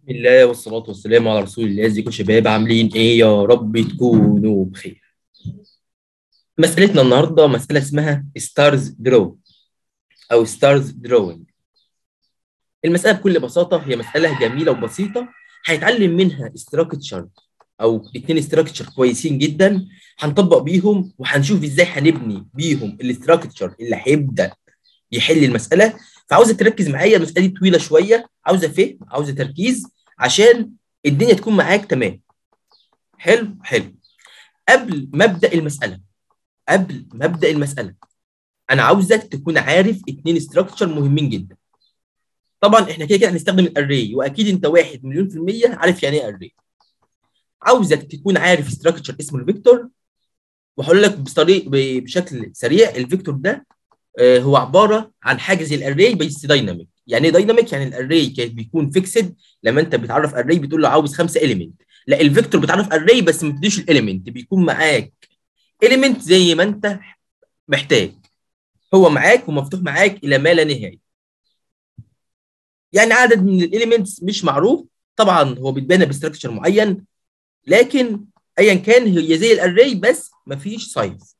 بسم الله والصلاة والسلام على رسول الله ازيكم يا شباب عاملين ايه يا رب تكونوا بخير مسألتنا النهاردة مسألة اسمها ستارز درو أو ستارز دروينج المسألة بكل بساطة هي مسألة جميلة وبسيطة هيتعلم منها استراكتشر أو اتنين استراكتشر كويسين جدا هنطبق بيهم وهنشوف ازاي هنبني بيهم الاستراكتشر اللي هيبدأ يحل المسألة فعاوزك تركز معايا المسألة دي طويلة شوية عاوزة فهم عاوزة تركيز عشان الدنيا تكون معاك تمام حلو حلو قبل ما ابدا المساله قبل ما ابدا المساله انا عاوزك تكون عارف اتنين استراكشر مهمين جدا طبعا احنا كده كده هنستخدم الاري واكيد انت واحد مليون في الميه عارف يعني ايه اري عاوزك تكون عارف استراكشر اسمه الفيكتور وهقول لك بطريق بشكل سريع الفيكتور ده آه، هو عباره عن حاجه زي الاري بس دايناميك يعني ايه دايناميك يعني الاري كان بيكون فيكسد لما انت بتعرف اري بتقول له عاوز خمسه اليمنت لا الفيكتور بتعرف اري بس ما بتديش الاليمنت بيكون معاك اليمنت زي ما انت محتاج هو معاك ومفتوح معاك الى ما لا نهايه يعني عدد من الاليمنتس مش معروف طبعا هو بيتبنى بستراكشر معين لكن ايا كان هي زي الاري بس مفيش سايز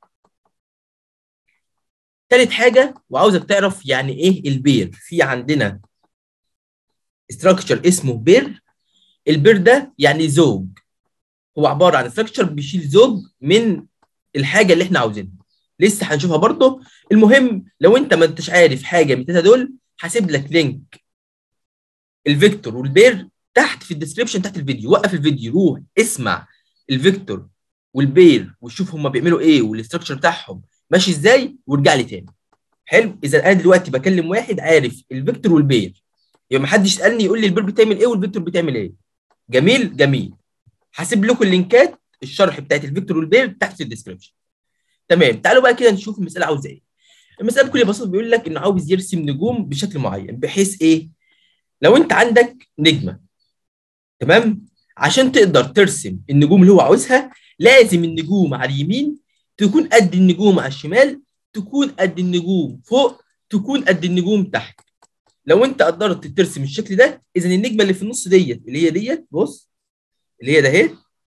تالت حاجه وعاوزك تعرف يعني ايه البير في عندنا استراكشر اسمه بير البير ده يعني زوج هو عباره عن استراكشر بيشيل زوج من الحاجه اللي احنا عاوزينها لسه هنشوفها برضه المهم لو انت ما انتش عارف حاجه من الثلاثه دول هسيب لك لينك الفيكتور والبير تحت في الديسكربشن تحت الفيديو وقف الفيديو روح اسمع الفيكتور والبير وشوف هما بيعملوا ايه والاستراكشر بتاعهم ماشي ازاي وارجع لي تاني حلو اذا انا دلوقتي بكلم واحد عارف الفيكتور والبير يبقى ما حدش يسالني يقول لي البير بتعمل ايه والفيكتور بتعمل ايه جميل جميل هسيب لكم اللينكات الشرح بتاعت الفيكتور والبير تحت في الديسكربشن تمام تعالوا بقى كده نشوف المساله عاوزه ايه المساله بكل بساطه بيقول لك انه عاوز يرسم نجوم بشكل معين بحيث ايه لو انت عندك نجمه تمام عشان تقدر ترسم النجوم اللي هو عاوزها لازم النجوم على اليمين تكون قد النجوم على الشمال تكون قد النجوم فوق تكون قد النجوم تحت لو انت قدرت ترسم الشكل ده اذا النجمه اللي في النص ديت اللي هي ديت بص اللي هي ده اهي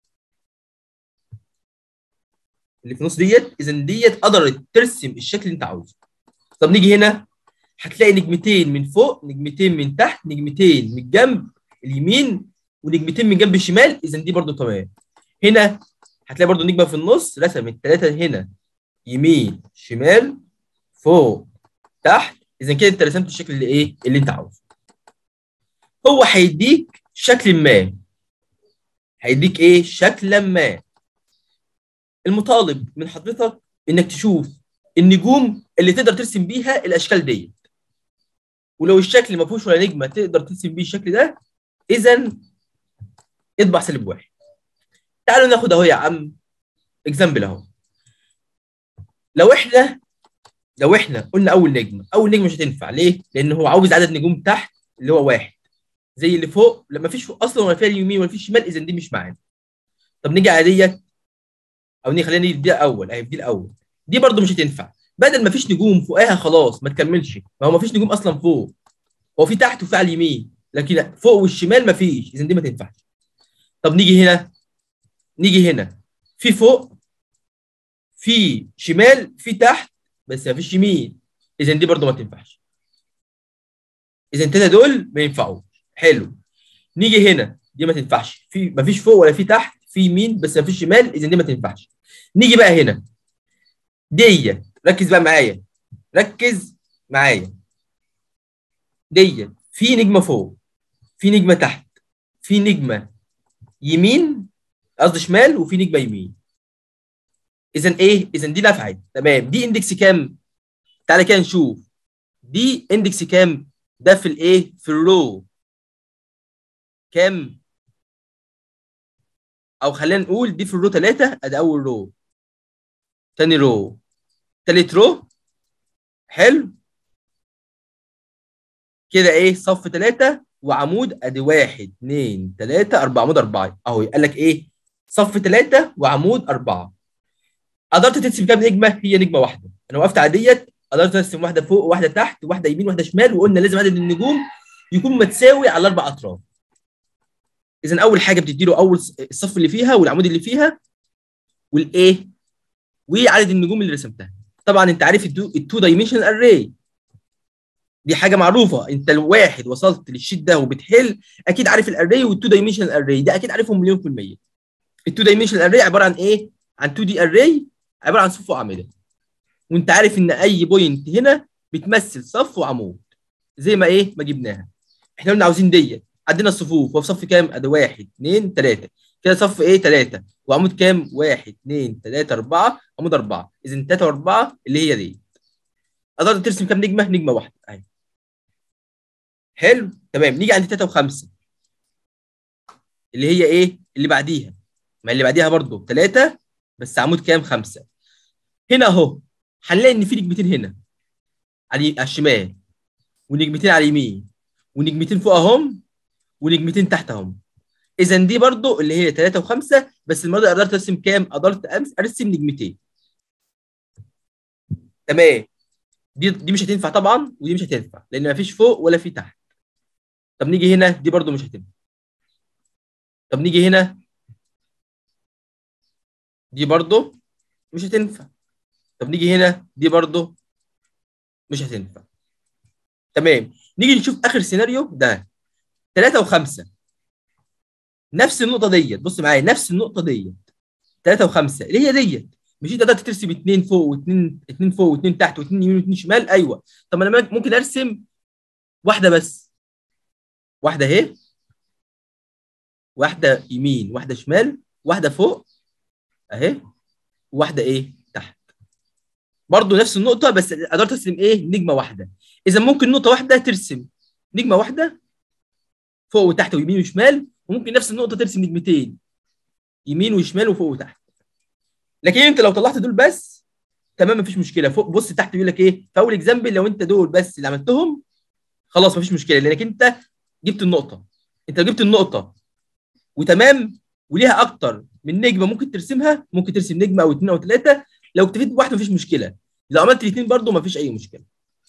اللي في النص ديت اذا ديت قدرت ترسم الشكل اللي انت عاوزه طب نيجي هنا هتلاقي نجمتين من فوق نجمتين من تحت نجمتين من الجنب اليمين ونجمتين من جنب الشمال اذا دي برضو تمام هنا هتلاقي برضو نجمه في النص رسمت ثلاثه هنا يمين شمال فوق تحت اذا كده انت رسمت الشكل اللي ايه اللي انت عاوزه هو هيديك شكل ما هيديك ايه شكلا ما المطالب من حضرتك انك تشوف النجوم اللي تقدر ترسم بيها الاشكال ديت ولو الشكل ما فيهوش ولا نجمه تقدر ترسم بيه الشكل ده اذا اطبع سالب واحد تعالوا ناخد اهو يا عم اكزامبل اهو لو احنا لو احنا قلنا اول نجمه اول نجمه مش هتنفع ليه؟ لان هو عاوز عدد نجوم تحت اللي هو واحد زي اللي فوق لما فيش فوق اصلا ولا فيها اليمين ولا فيش شمال اذا دي مش معانا طب نيجي على ديت او نيجي خلينا دي الاول اهي دي الاول دي برده مش هتنفع بدل ما فيش نجوم فوقها خلاص ما تكملش ما هو ما فيش نجوم اصلا فوق هو في تحت وفي على اليمين لكن فوق والشمال ما فيش اذا دي ما تنفعش طب نيجي هنا نيجي هنا في فوق في شمال في تحت بس ما فيش يمين اذا دي برضه ما تنفعش اذا التلاته دول ما ينفعوش حلو نيجي هنا دي ما تنفعش في ما فيش فوق ولا في تحت في يمين بس ما فيش شمال اذا دي ما تنفعش نيجي بقى هنا ديت ركز بقى معايا ركز معايا ديت في نجمه فوق في نجمه تحت في نجمه يمين قصدي شمال وفي نجمه يمين اذا ايه اذا دي نفعت تمام دي اندكس كام تعالى كده نشوف دي اندكس كام ده في الايه في الرو كام او خلينا نقول دي في الرو 3 ادي اول رو تاني رو تالت رو حلو كده ايه صف 3 وعمود ادي واحد اثنين ثلاثة أربعة عمود أربعة أهو قال لك إيه؟ صف ثلاثة وعمود أربعة قدرت ترسم كام نجمة؟ هي نجمة واحدة أنا وقفت على ديت قدرت ارسم واحدة فوق وواحدة تحت وواحدة يمين وواحدة شمال وقلنا لازم عدد النجوم يكون متساوي على الأربع أطراف اذا اول حاجه بتدي له اول الصف اللي فيها والعمود اللي فيها والايه وعدد النجوم اللي رسمتها طبعا انت عارف التو دايمنشنال اري دي حاجه معروفه انت الواحد وصلت للشيت ده وبتحل اكيد عارف الاري والتو دايمنشنال اري ده اكيد عارفهم مليون في الميه التو دايمنشنال اري عباره عن ايه عن 2 دي اري عباره عن صف وعمودة وانت عارف ان اي بوينت هنا بتمثل صف وعمود زي ما ايه ما جبناها احنا قلنا عاوزين ديت عندنا الصفوف هو في صف كام ادي واحد اثنين ثلاثه كده صف ايه ثلاثه وعمود كام واحد اثنين ثلاثه اربعه عمود اربعه اذا ثلاثه واربعه اللي هي دي قدرت ترسم كام نجمه نجمه واحده اهي حلو تمام نيجي عند ثلاثه وخمسه اللي هي ايه اللي بعديها ما اللي بعديها برضو ثلاثه بس عمود كام خمسه هنا اهو هنلاقي ان في نجمتين هنا على الشمال ونجمتين على اليمين ونجمتين فوق اهم ونجمتين تحت اهم اذا دي برضو اللي هي 3 و5 بس المره دي قدرت ارسم كام؟ قدرت ارسم نجمتين تمام دي دي مش هتنفع طبعا ودي مش هتنفع لان مفيش فوق ولا في تحت طب نيجي هنا دي برضو مش هتنفع طب نيجي هنا دي برضو مش هتنفع طب نيجي هنا دي برضو مش هتنفع تمام نيجي نشوف اخر سيناريو ده 3 و5 نفس النقطه ديت بص معايا نفس النقطه ديت 3 و5 اللي هي ديت مش انت قدرت ترسم اثنين فوق واثنين اثنين فوق واثنين تحت واثنين يمين واثنين شمال ايوه طب انا ممكن ارسم واحده بس واحده اهي واحده يمين واحده شمال واحده فوق اهي واحده ايه تحت برضه نفس النقطه بس قدرت ارسم ايه نجمه واحده اذا ممكن نقطه واحده ترسم نجمه واحده فوق وتحت ويمين وشمال وممكن نفس النقطه ترسم نجمتين يمين وشمال وفوق وتحت لكن انت لو طلعت دول بس تمام مفيش مشكله فوق بص تحت بيقول لك ايه في اول اكزامبل لو انت دول بس اللي عملتهم خلاص مفيش مشكله لانك انت جبت النقطه انت جبت النقطه وتمام وليها اكتر من نجمه ممكن ترسمها ممكن ترسم نجمه او اثنين او ثلاثه لو اكتفيت بواحده مفيش مشكله لو عملت الاثنين برضه مفيش اي مشكله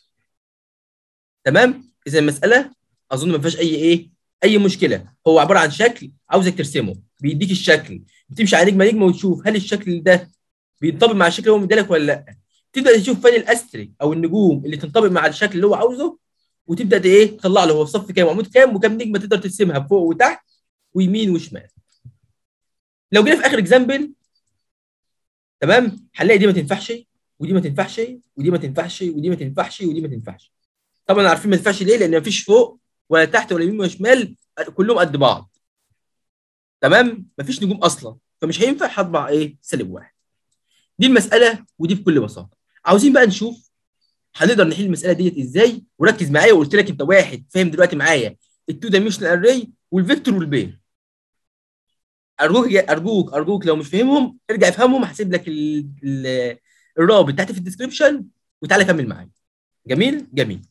تمام اذا المساله اظن ما فيهاش اي ايه اي مشكله هو عباره عن شكل عاوزك ترسمه بيديك الشكل بتمشي على نجمه نجمه وتشوف هل الشكل ده بينطبق مع الشكل اللي هو مديلك ولا لا تبدا تشوف فين الاستريك او النجوم اللي تنطبق مع الشكل اللي هو عاوزه وتبدا ايه تطلع له هو في صف كام وعمود كام وكام نجمه تقدر ترسمها فوق وتحت ويمين وشمال لو جينا في اخر اكزامبل تمام هنلاقي دي ما تنفعش ودي ما تنفعش ودي ما تنفعش ودي ما تنفعش ودي ما تنفعش طبعا عارفين ما تنفعش ليه لان ما فيش فوق ولا تحت ولا يمين ولا شمال كلهم قد بعض تمام مفيش نجوم اصلا فمش هينفع هطبع ايه سالب واحد دي المساله ودي بكل بساطه عاوزين بقى نشوف هنقدر نحل المساله ديت ازاي وركز معايا وقلت لك انت واحد فاهم دلوقتي معايا التو دايمنشنال اري والفيكتور والبير ارجوك ارجوك ارجوك لو مش فاهمهم ارجع افهمهم هسيب لك ال ال الرابط تحت في الديسكربشن وتعالى كمل معايا جميل جميل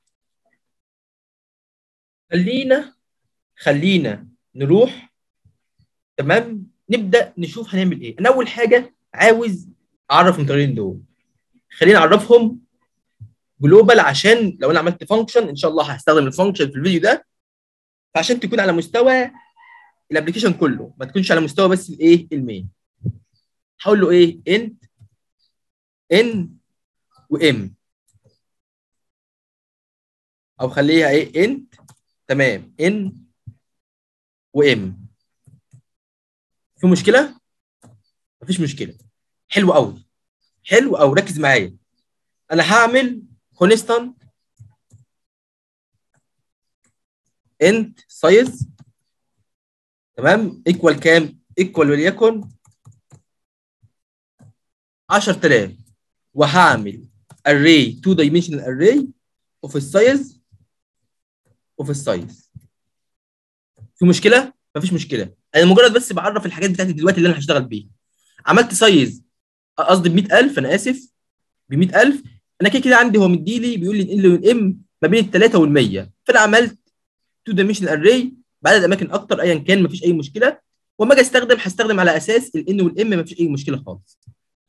خلينا خلينا نروح تمام نبدا نشوف هنعمل ايه انا اول حاجه عاوز اعرف المتغيرين دول خلينا اعرفهم جلوبال عشان لو انا عملت فانكشن ان شاء الله هستخدم الفانكشن في الفيديو ده فعشان تكون على مستوى الابلكيشن كله ما تكونش على مستوى بس الايه المين هقول له ايه انت ان وام او خليها ايه انت تمام ان وام في مشكله مفيش مشكله حلو قوي حلو قوي ركز معايا انا هعمل كونستانت انت سايز تمام ايكوال كام ايكوال وليكن 10000 وهعمل array two dimensional array of السايز وفي السايز في مشكله مفيش مشكله انا مجرد بس بعرف الحاجات بتاعتي دلوقتي اللي انا هشتغل بيها عملت سايز قصدي ب 100000 انا اسف ب 100000 انا كده كده عندي هو مديلي بيقول لي ال والام ما بين الثلاثه وال100 فانا عملت تو دايمنشن اري بعدد اماكن اكتر ايا كان مفيش اي مشكله واما اجي استخدم هستخدم على اساس الان والام مفيش اي مشكله خالص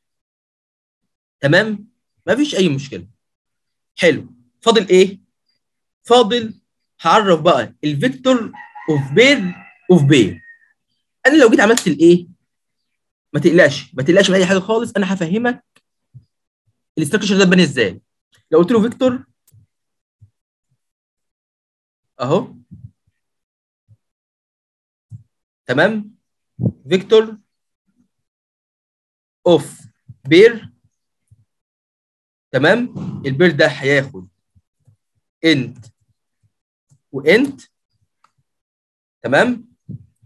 تمام مفيش اي مشكله حلو فاضل ايه فاضل هعرف بقى الفيكتور اوف بير اوف بير انا لو جيت عملت الايه ما تقلقش ما تقلقش من اي حاجه خالص انا هفهمك الاستراكشر ده بني ازاي لو قلت له فيكتور اهو تمام فيكتور اوف بير تمام البير ده هياخد انت وانت تمام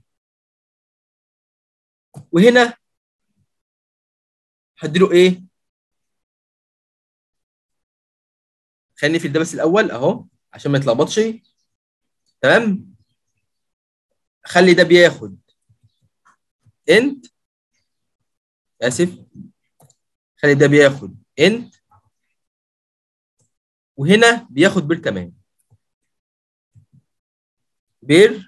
وهنا هديله ايه خليني في ده بس الاول اهو عشان ما يتلخبطش تمام خلي ده بياخد انت اسف خلي ده بياخد انت وهنا بياخد بير كمان بير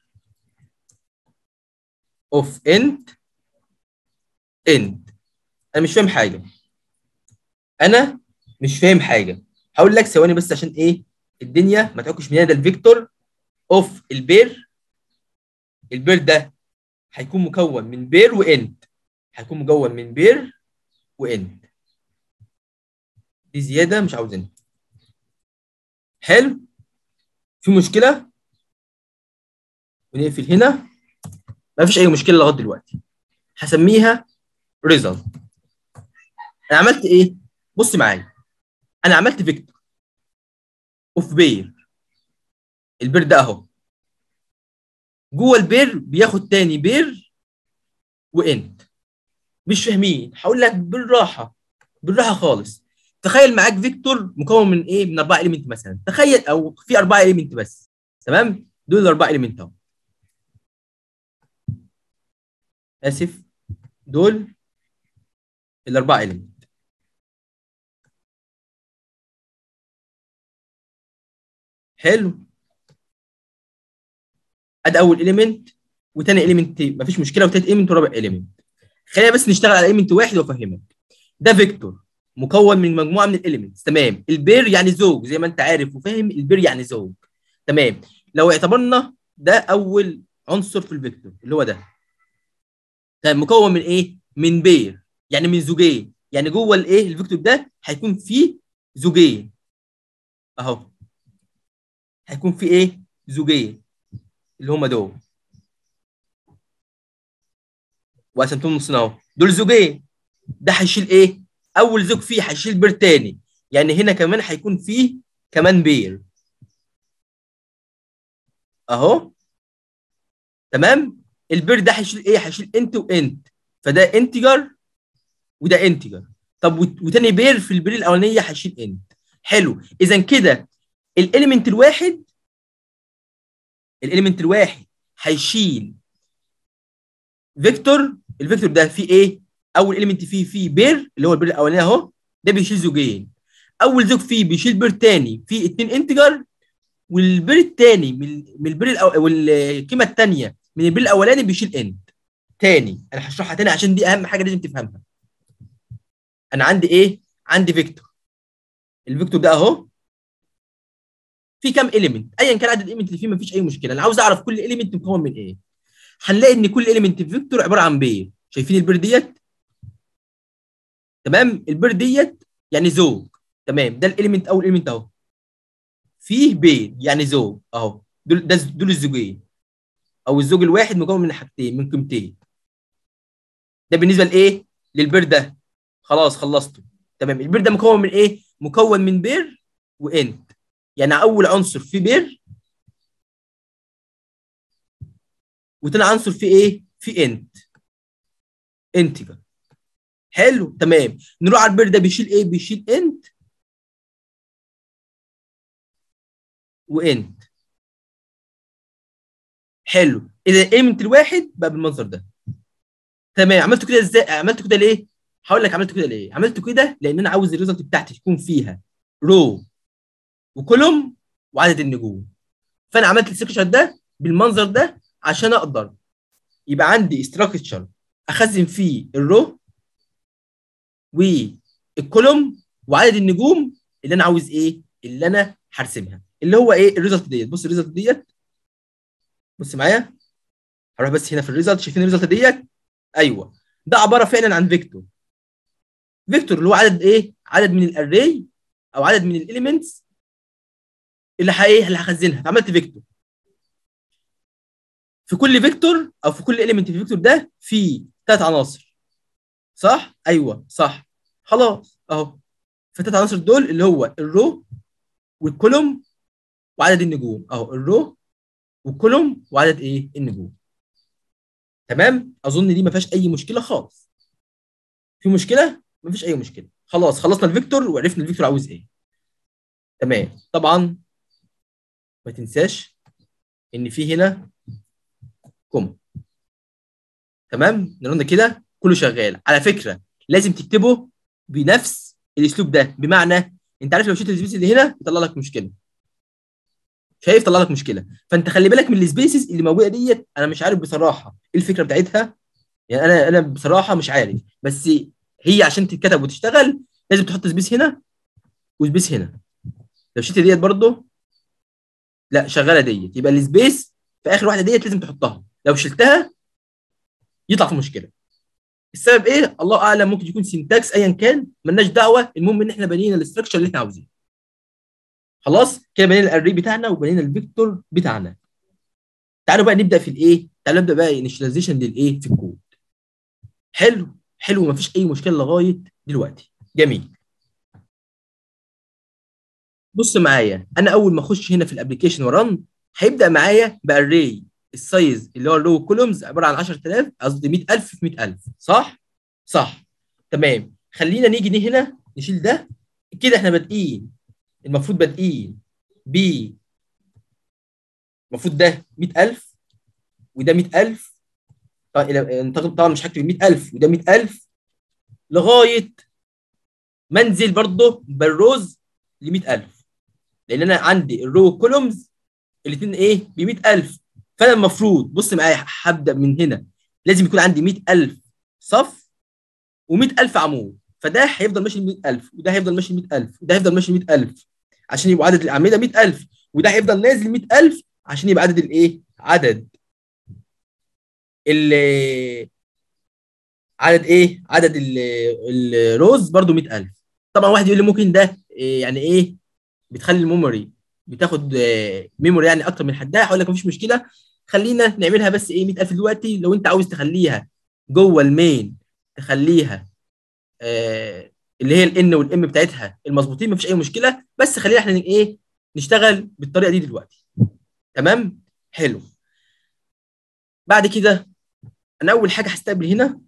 اوف انت انت انا مش فاهم حاجه انا مش فاهم حاجه هقول لك ثواني بس عشان ايه الدنيا ما تعكش من هنا ده الفيكتور اوف البير البير ده هيكون مكون من بير واند هيكون مكون من بير واند دي زياده مش عاوزينها حلو في مشكله ونقفل هنا ما فيش اي مشكله لغايه دلوقتي هسميها ريزلت انا عملت ايه بص معايا انا عملت فيكتور اوف بير البير ده اهو جوه البير بياخد تاني بير واند مش فاهمين هقول لك بالراحه بالراحه خالص تخيل معاك فيكتور مكون من ايه من اربع اليمنت مثلا تخيل او في اربع اليمنت بس تمام دول الاربع اليمنت اهو اسف دول الاربع اليمنت حلو ادي اول اليمنت وتاني اليمنت مفيش مشكله وتالت اليمنت ورابع اليمنت خلينا بس نشتغل على اليمنت واحد وافهمك ده فيكتور مكون من مجموعه من الاليمنتس تمام البير يعني زوج زي ما انت عارف وفاهم البير يعني زوج تمام لو اعتبرنا ده اول عنصر في الفيكتور اللي هو ده تمام مكون من ايه من بير يعني من زوجين يعني جوه الايه الفيكتور ده هيكون فيه زوجين اهو هيكون فيه ايه زوجين اللي هما دول وقسمتهم نصين اهو دول زوجين ده هيشيل ايه اول زوج فيه هيشيل بير تاني يعني هنا كمان هيكون فيه كمان بير اهو تمام البير ده هيشيل ايه هيشيل انت وانت فده انتجر وده انتجر طب وتاني بير في البير الاولانيه هيشيل انت حلو اذا كده الاليمنت الواحد الاليمنت الواحد هيشيل فيكتور الفيكتور ده فيه ايه اول اليمنت فيه فيه بير اللي هو البير الاولاني اهو ده بيشيل زوجين اول زوج فيه بيشيل بير تاني فيه اتنين انتجر والبير التاني من من البير الأو... والقيمه الثانيه من البير الاولاني بيشيل اند تاني انا هشرحها تاني عشان دي اهم حاجه لازم تفهمها انا عندي ايه عندي فيكتور الفيكتور ده اهو في كام اليمنت ايا كان عدد الاليمنت اللي فيه مفيش اي مشكله انا عاوز اعرف كل اليمنت مكون من ايه هنلاقي ان كل اليمنت في فيكتور عباره عن بير شايفين البير ديت تمام البير ديت يعني زوج تمام ده الاليمنت اول اليمنت اهو فيه بير يعني زوج اهو دول ده دول الزوجين او الزوج الواحد مكون من حاجتين من قيمتين ده بالنسبه لايه للبير ده خلاص خلصته تمام البير ده مكون من ايه مكون من بير وانت يعني اول عنصر فيه بير وتاني عنصر فيه ايه فيه انت انتجر حلو تمام نروح على البير ده بيشيل ايه بيشيل انت وانت حلو اذا ايمنت الواحد بقى بالمنظر ده تمام عملت كده ازاي عملت كده ليه هقول لك عملت كده ليه عملت كده لان انا عاوز الريزلت بتاعتي تكون فيها رو وكولوم وعدد النجوم فانا عملت السكشر ده بالمنظر ده عشان اقدر يبقى عندي استراكشر اخزن فيه الرو والكولوم وعدد النجوم اللي انا عاوز ايه اللي انا هرسمها اللي هو ايه الريزلت ديت بص الريزلت ديت بص معايا هروح بس هنا في الريزلت شايفين الريزلت ديت ايوه ده عباره فعلا عن فيكتور فيكتور اللي هو عدد ايه عدد من الاري او عدد من الاليمنتس اللي ايه اللي هخزنها عملت فيكتور في كل فيكتور او في كل اليمنت في الفيكتور ده في ثلاث عناصر صح ايوه صح خلاص اهو فالثلاث عناصر دول اللي هو الرو والكولوم وعدد النجوم اهو الرو والكولوم وعدد ايه النجوم تمام اظن دي ما فيهاش اي مشكله خالص في مشكله ما فيش اي مشكله خلاص خلصنا الفيكتور وعرفنا الفيكتور عاوز ايه تمام طبعا ما تنساش ان في هنا كوم تمام نقول كده كله شغال على فكره لازم تكتبه بنفس الاسلوب ده بمعنى انت عارف لو شلت السبيس اللي هنا يطلع لك مشكله شايف طلع لك مشكله فانت خلي بالك من السبيسز اللي موجوده ديت انا مش عارف بصراحه ايه الفكره بتاعتها يعني انا انا بصراحه مش عارف بس هي عشان تتكتب وتشتغل لازم تحط سبيس هنا وسبيس هنا لو شلت ديت برضه لا شغاله ديت يبقى السبيس في اخر واحده ديت لازم تحطها لو شلتها يطلع في مشكله السبب ايه الله اعلم ممكن يكون سينتاكس ايا كان ملناش دعوه المهم ان احنا بنينا الاستراكشر اللي احنا عاوزينه خلاص كده بنينا الاري بتاعنا وبنينا الفيكتور بتاعنا تعالوا بقى نبدا في الايه تعالوا نبدا بقى انيشاليزيشن للايه في الكود حلو حلو مفيش اي مشكله لغايه دلوقتي جميل بص معايا انا اول ما اخش هنا في الابلكيشن ورن هيبدا معايا باري السايز اللي هو الرو كولومز عباره عن 10000 قصدي 100000 في 100000 صح؟ صح تمام خلينا نيجي هنا نشيل ده كده احنا بادئين المفروض بادئين ب المفروض ده 100000 وده 100000 طبعا مش هكتب 100000 وده 100000 لغايه ما انزل برضه بالروز ل 100000 لان انا عندي الرو كولومز الاثنين ايه ب 100000 فانا المفروض بص معايا هبدا من هنا لازم يكون عندي 100000 صف و100000 عمود فده هيفضل ماشي 100000 وده هيفضل ماشي 100000 وده هيفضل ماشي 100000 عشان يبقى عدد الاعمده 100000 وده هيفضل نازل 100000 عشان يبقى عدد الايه؟ عدد ال عدد ايه؟ عدد الروز برضو 100000 طبعا واحد يقول لي ممكن ده يعني ايه؟ بتخلي الميموري بتاخد ميموري يعني اكتر من حدها هقول لك مفيش مشكله خلينا نعملها بس ايه 100000 دلوقتي لو انت عاوز تخليها جوه المين تخليها آه اللي هي الان والام بتاعتها المظبوطين مفيش اي مشكله بس خلينا احنا ايه نشتغل بالطريقه دي دلوقتي تمام حلو بعد كده انا اول حاجه هستقبل هنا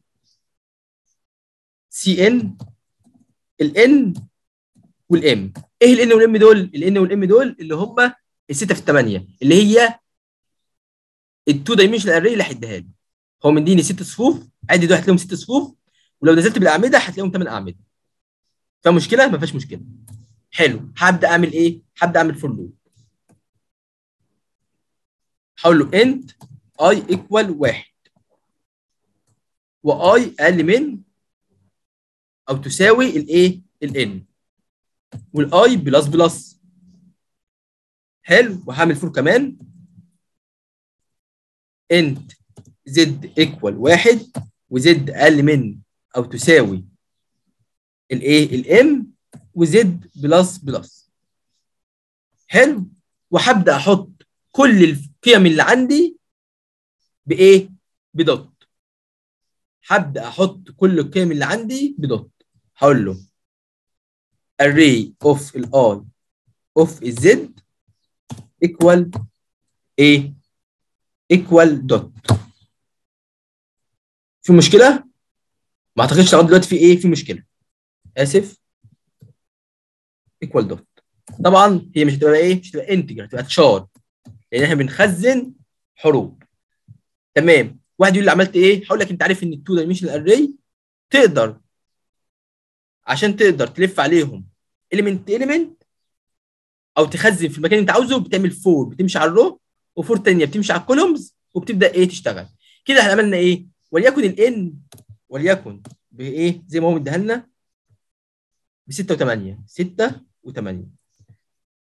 سي ان الان والام ايه الان والام دول الان والام دول اللي هم السته في الثمانيه اللي هي التو دايمنشنال اري اللي هيديها لي هو مديني ست صفوف عادي دول هتلاقيهم ست صفوف ولو نزلت بالاعمده هتلاقيهم ثمان اعمده فمشكله ما فيهاش مشكله حلو هبدا اعمل ايه هبدا اعمل فور لوب هقول له انت اي ايكوال واحد واي اقل من او تساوي الايه الان والاي بلس بلس حلو وهعمل فور كمان انت زد ايكوال واحد وزد اقل من او تساوي الايه الام وزد بلس بلس حلو وهبدا احط كل القيم اللي عندي بايه بدوت هبدا احط كل القيم اللي عندي بدوت هقول له array of الاي of الزد equal ايه equal دوت في مشكله ما اعتقدش لغايه دلوقتي في ايه في مشكله اسف equal دوت طبعا هي مش هتبقى ايه مش هتبقى انتجر هتبقى تشار لان احنا بنخزن حروف تمام واحد يقول لي عملت ايه هقول لك انت عارف ان التو دايمنشنال اري تقدر عشان تقدر تلف عليهم element element او تخزن في المكان اللي انت عاوزه بتعمل فور بتمشي على الرو وفور ثانيه بتمشي على الكولومز وبتبدا ايه تشتغل كده احنا عملنا ايه وليكن الان وليكن بايه زي ما هو مديها لنا ب 6 و8 6 و8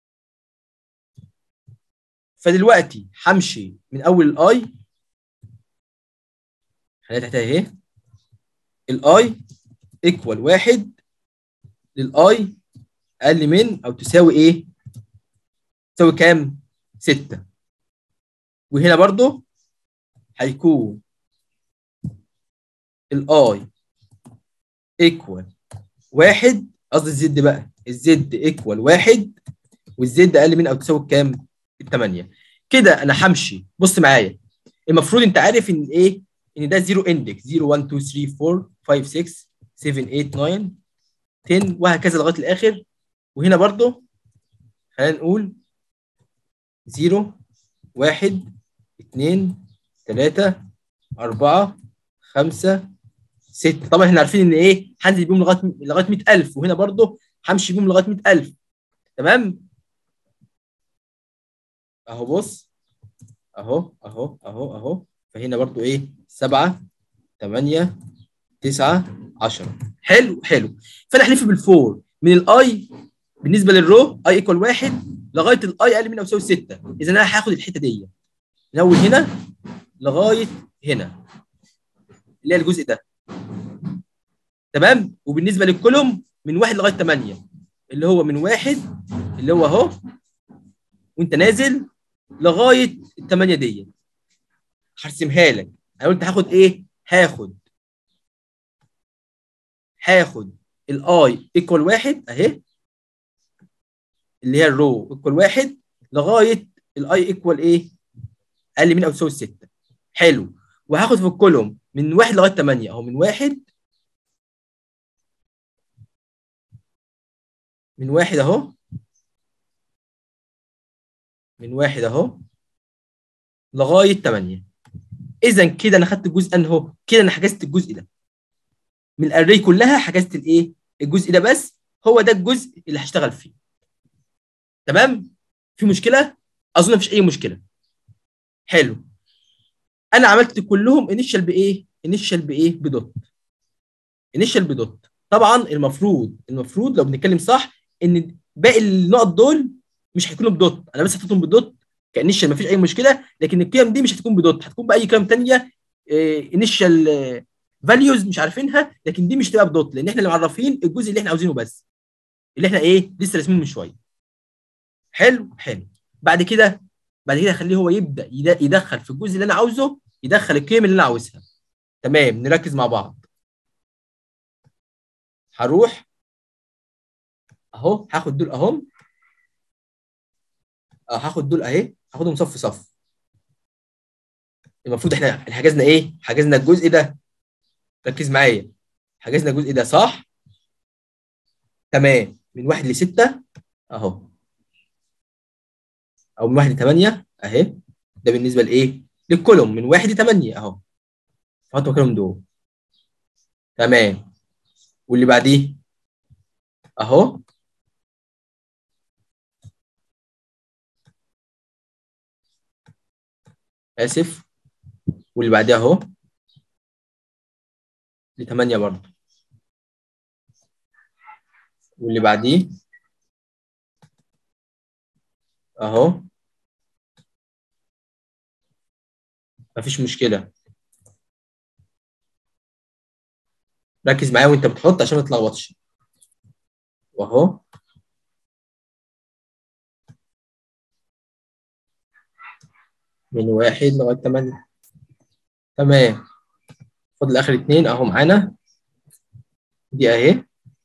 فدلوقتي همشي من اول الاي هنلاقي تحتها اهي الاي ايكوال واحد للاي اقل من او تساوي ايه؟ تساوي كام؟ 6 وهنا برضو هيكون الاي ايكوال واحد قصدي الزد بقى الزد ايكوال واحد والزد اقل من او تساوي كام؟ الثمانية كده انا همشي بص معايا المفروض انت عارف ان ايه؟ ان ده زيرو اندكس 0 1 2 3 4 5 6 7 8 9 10 وهكذا لغايه الاخر وهنا برضو خلينا نقول 0 1 2 3 4 5 6 طبعا احنا عارفين ان ايه هنزل بيهم لغايه لغايه 100000 وهنا برضو همشي بيهم لغايه 100000 تمام اهو بص اهو اهو اهو اهو فهنا برضو ايه 7 8 9 10 حلو حلو فانا احلف بالفور من الاي بالنسبه للرو اي ايكوال 1 لغايه الاي اقل من او يساوي 6 اذا انا هاخد الحته دي من اول هنا لغايه هنا اللي هي الجزء ده تمام وبالنسبه للكولوم من 1 لغايه 8 اللي هو من 1 اللي هو اهو وانت نازل لغايه ال 8 دي هرسمها لك انا قلت هاخد ايه؟ هاخد هاخد الاي ايكوال واحد اهي اللي هي الرو ايكوال واحد لغايه الاي ايكوال ايه؟ اقل من او تساوي 6 حلو وهاخد في الكولوم من واحد لغايه 8 اهو من واحد من واحد اهو من واحد اهو لغايه 8 اذا كده انا خدت الجزء انهو كده انا حجزت الجزء ده من الاري كلها حجزت الايه الجزء ده بس هو ده الجزء اللي هشتغل فيه تمام في مشكله اظن مفيش اي مشكله حلو انا عملت كلهم انيشال بايه انيشال بايه بدوت انيشال بدوت طبعا المفروض المفروض لو بنتكلم صح ان باقي النقط دول مش هيكونوا بدوت انا بس حطيتهم بدوت كانيشال مفيش اي مشكله لكن القيم دي مش هتكون بدوت هتكون باي قيم ثانيه انيشال فاليوز مش عارفينها لكن دي مش تبقى بدوت لان احنا اللي معرفين الجزء اللي احنا عاوزينه بس اللي احنا ايه لسه راسمينه من شويه حلو حلو بعد كده بعد كده اخليه هو يبدا يدخل في الجزء اللي انا عاوزه يدخل القيم اللي انا عاوزها تمام نركز مع بعض هروح اهو هاخد دول اهم اه هاخد دول اهي هاخدهم صف صف المفروض احنا حجزنا ايه حجزنا الجزء ده ركز معايا حجزنا الجزء ده صح تمام من واحد لستة اهو او من واحد لثمانية اهي ده بالنسبة لايه للكولوم من واحد لثمانية اهو فحط مكانهم دول تمام واللي بعديه اهو اسف واللي بعدها اهو لثمانية برضه واللي بعديه اهو مفيش مشكلة ركز معايا وانت بتحط عشان ما تتلخبطش واهو من واحد لغاية تمانية تمام فاضل آخر اتنين أهو معانا دي أهي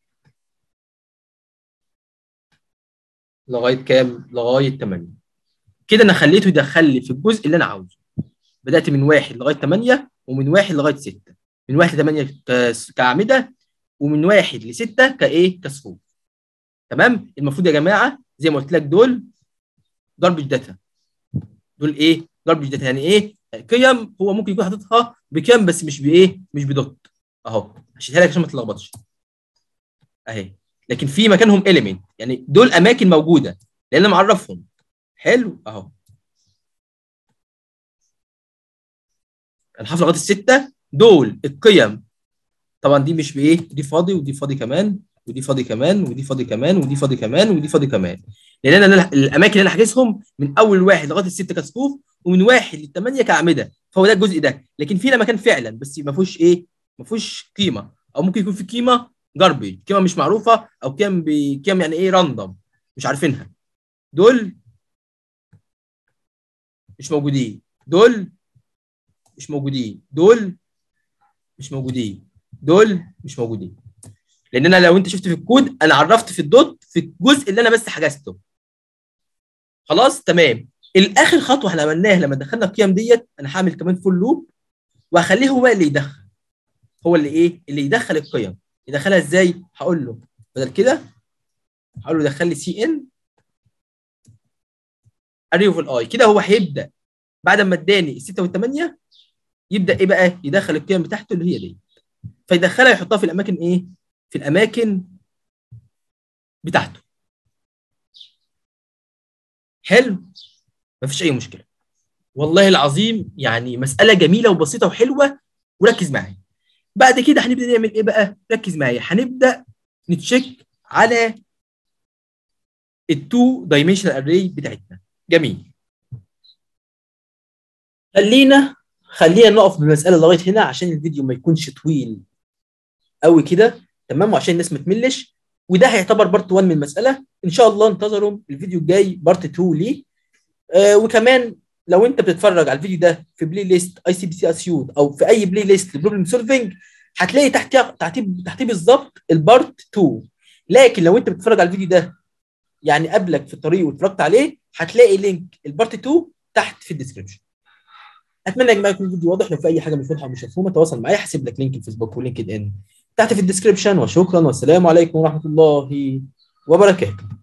لغاية كام؟ لغاية تمانية كده أنا خليته يدخل لي في الجزء اللي أنا عاوزه بدأت من واحد لغاية تمانية ومن واحد لغاية ستة من واحد لتمانية كأعمدة ومن واحد لستة كإيه؟ كصفوف تمام؟ المفروض يا جماعة زي ما قلت لك دول جاربج داتا دول ايه؟ جاربج داتا يعني ايه؟ قيم هو ممكن يكون حاططها بكام بس مش بايه؟ مش بدوت اهو هشيلها لك عشان ما تتلخبطش اهي لكن في مكانهم اليمنت يعني دول اماكن موجوده لان انا معرفهم حلو اهو انا حافظ لغايه السته دول القيم طبعا دي مش بايه؟ دي فاضي ودي فاضي كمان ودي فاضي كمان ودي فاضي كمان ودي فاضي كمان ودي فاضي كمان لان انا الاماكن اللي انا حاجزهم من اول واحد لغايه السته كصفوف ومن واحد لثمانيه كاعمده فهو ده الجزء ده لكن في مكان فعلا بس ما فيهوش ايه ما فيهوش قيمه او ممكن يكون في قيمه جاربي قيمه مش معروفه او قيم بقيم يعني ايه راندوم مش عارفينها دول مش موجودين دول مش موجودين دول مش موجودين دول مش موجودين لان انا لو انت شفت في الكود انا عرفت في الدوت في الجزء اللي انا بس حجزته خلاص تمام الاخر خطوه احنا عملناها لما دخلنا القيم ديت انا هعمل كمان فول لوب وهخليه هو اللي يدخل هو اللي ايه اللي يدخل القيم يدخلها ازاي هقول له بدل كده هقول له دخل لي سي ان اري اوف الاي كده هو هيبدا بعد ما اداني السته والثمانيه يبدا ايه بقى يدخل القيم بتاعته اللي هي دي فيدخلها يحطها في الاماكن ايه في الاماكن بتاعته حلو مفيش اي مشكله والله العظيم يعني مساله جميله وبسيطه وحلوه وركز معايا بعد كده هنبدا نعمل ايه بقى ركز معايا هنبدا نتشيك على التو دايمنشنال اري بتاعتنا جميل خلينا خلينا نقف بالمساله لغايه هنا عشان الفيديو ما يكونش طويل قوي كده تمام وعشان الناس ما تملش وده هيعتبر بارت 1 من المساله ان شاء الله انتظروا الفيديو الجاي بارت 2 ليه آه وكمان لو انت بتتفرج على الفيديو ده في بلاي ليست اي سي بي سي اسيود او في اي بلاي ليست لبروبلم سولفنج هتلاقي تحت تحتيه تحتيه بالظبط البارت 2 لكن لو انت بتتفرج على الفيديو ده يعني قبلك في الطريق واتفرجت عليه هتلاقي لينك البارت 2 تحت في الديسكربشن اتمنى يا جماعه يكون الفيديو واضح لو في اي حاجه مش واضحه ومش مفهومه تواصل معايا هسيب لك لينك الفيسبوك ولينكد ان تحت في الديسكربشن وشكرا والسلام عليكم ورحمه الله وبركاته